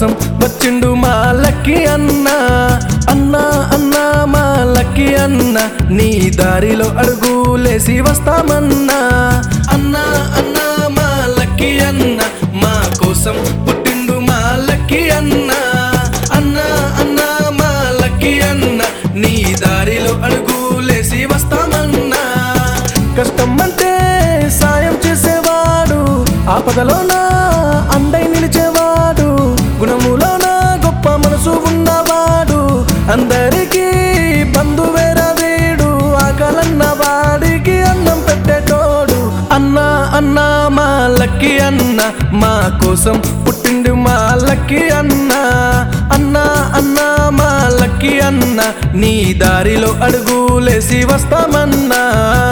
కోసం వచ్చిండు మా లక్కీ అన్న అన్నా అన్నా మా లక్కీ అన్న నీ దారిలో అడుగులేసి వస్తామన్నా అన్నా అన్నా మా లక్కీ అన్న మా కోసం పుట్టిండు మా లక్కీ అన్న అన్నా అన్నా మా లక్కీ అన్న నీ దారిలో అడుగులేసి వస్తామన్నా కష్టం అంటే సాయం చేసేవాడు ఆపదలోన అండై నిలిచేవాడు గుణములోన గొప్ప మనసు ఉన్నవాడు అందరికీ బంధువేర వీడు ఆకలన్న వాడికి అన్నం పెట్టేటోడు అన్నా అన్నా మా లక్కీ అన్న మా కోసం పుట్టిండు మా లక్కీ అన్న అన్నా అన్నా మా లక్కీ అన్న నీ దారిలో అడుగులేసి వస్తామన్నా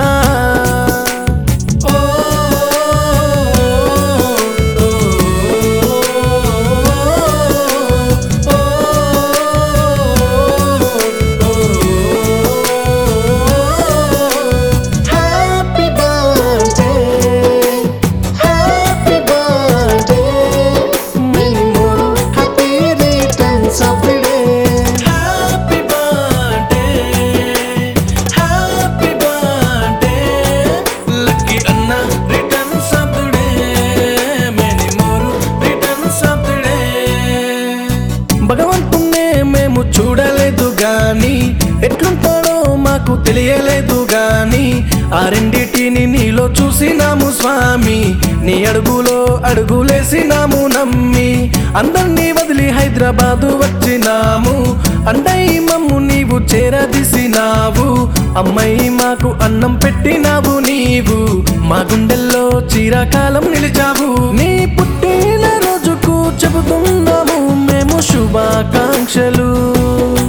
ఓ, Happy birthday, happy birthday, many more happy returns of the day. Happy birthday happy birthday lucky అన్న returns of the day many more returns of the day భగవంతుణ్ణే మేము చూడలేదు గాని ఎట్లుంటాడో మాకు తెలియలేదు గాని ఆ రెండిటిని నీలో చూసినాము స్వామి నీ అడుగులో అడుగులేసినాము నమ్మి అందరినీ వదిలి హైదరాబాదు వచ్చినాము అండై మమ్ము నీవు చేరదీసినావు అమ్మాయి మాకు అన్నం పెట్టినావు నీవు మా గుండెల్లో చీరకాలం నిలిచావు నీ పుట్టిన రోజుకు చెబుతున్నాము మేము శుభాకాంక్షలు